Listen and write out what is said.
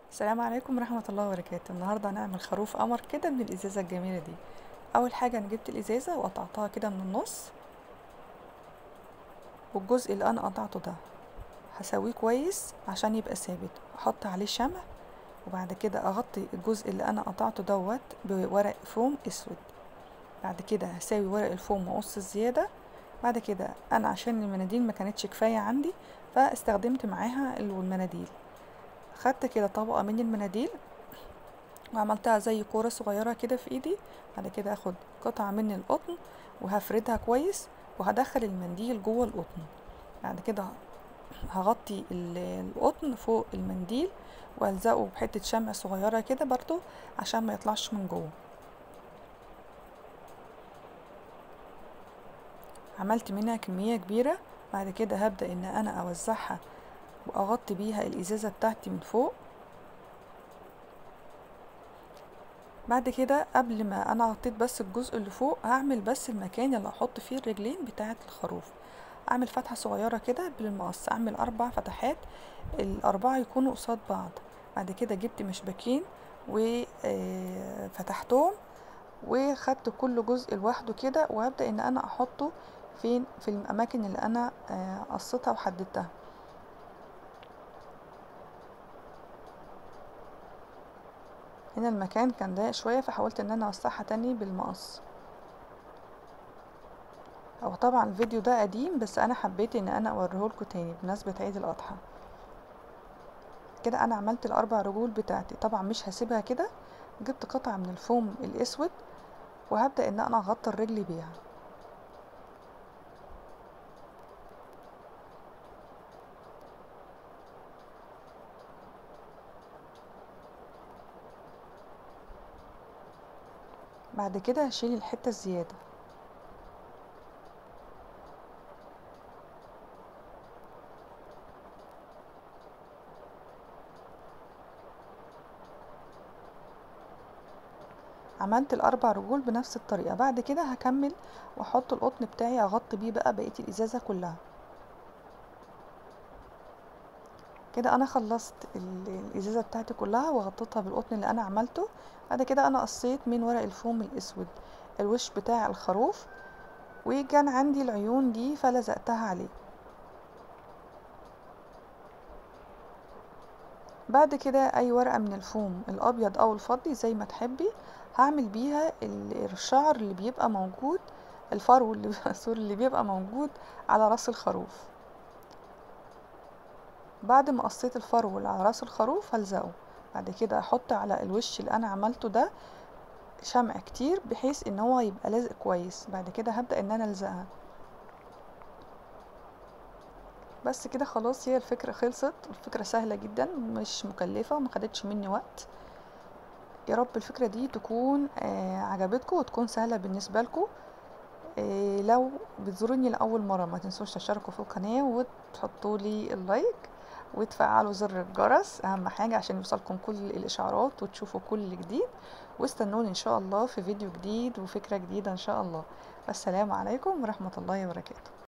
السلام عليكم ورحمة الله وبركاته النهاردة هنعمل خروف قمر كده من الإزازة الجميلة دي أول حاجة أنا جبت الإزازة وقطعتها كده من النص والجزء اللي أنا قطعته ده هسويه كويس عشان يبقى ثابت أحط عليه شمع وبعد كده أغطي الجزء اللي أنا قطعته دوت بورق فوم أسود بعد كده هساوي ورق الفوم وأقص الزيادة بعد كده أنا عشان المناديل ما كانتش كفاية عندي فاستخدمت معاها المناديل خدت كده طبقة من المناديل وعملتها زي كورة صغيرة كده في ايدي بعد كده اخد قطعة من القطن وهفردها كويس وهدخل المنديل جوه القطن بعد كده هغطي القطن فوق المنديل والزقه بحتة شمع صغيرة كده برضو عشان ما يطلعش من جوه عملت منها كمية كبيرة بعد كده هبدأ ان انا اوزعها واغطي بيها الازازة بتاعتي من فوق بعد كده قبل ما انا غطيت بس الجزء اللي فوق هعمل بس المكان اللي هحط فيه الرجلين بتاعة الخروف اعمل فتحة صغيرة كده بالمقص اعمل اربع فتحات الاربعة يكونوا قصاد بعض بعد كده جبت مشبكين وفتحتهم وخدت كل جزء لوحده كده وهبدأ ان انا احطه فين في الاماكن اللي انا قصيتها وحددتها هنا المكان كان ضيق شوية فحاولت ان انا اوسعها تاني بالمقص او طبعا الفيديو ده قديم بس انا حبيت ان انا اوريهولكوا تاني بمناسبة عيد الاضحى كده انا عملت الاربع رجول بتاعتي طبعا مش هسيبها كده جبت قطعة من الفوم الاسود وهبدأ ان انا اغطي الرجل بيها بعد كده هشيل الحتة الزيادة عملت الاربع رجول بنفس الطريقة بعد كده هكمل واحط القطن بتاعي اغطي بيه بقى بقية الازازة كلها كده انا خلصت الازازة بتاعتي كلها وغطيتها بالقطن اللي انا عملته بعد كده انا قصيت من ورق الفوم الاسود الوش بتاع الخروف وكان عندي العيون دي فلزقتها عليه بعد كده اي ورقة من الفوم الابيض او الفضي زي ما تحبي هعمل بيها الشعر اللي بيبقى موجود الفرو اللي سوري اللي بيبقى موجود على راس الخروف بعد ما قصيت الفرو اللي على راس الخروف هلزقه بعد كده احط على الوش اللي انا عملته ده شمع كتير بحيث ان هو يبقى لازق كويس بعد كده هبدأ ان انا الزقها بس كده خلاص هي الفكرة خلصت الفكرة سهلة جدا مش مكلفة وما خدتش مني وقت يا رب الفكرة دي تكون آه عجبتكم وتكون سهلة بالنسبة لكم آه لو بتزوروني لأول مرة ما تنسوش تشتركوا في القناة وتحطوا لي اللايك وتفعلوا زر الجرس اهم حاجة عشان يوصلكم كل الاشعارات وتشوفوا كل جديد واستنوني ان شاء الله في فيديو جديد وفكرة جديدة ان شاء الله والسلام عليكم ورحمة الله وبركاته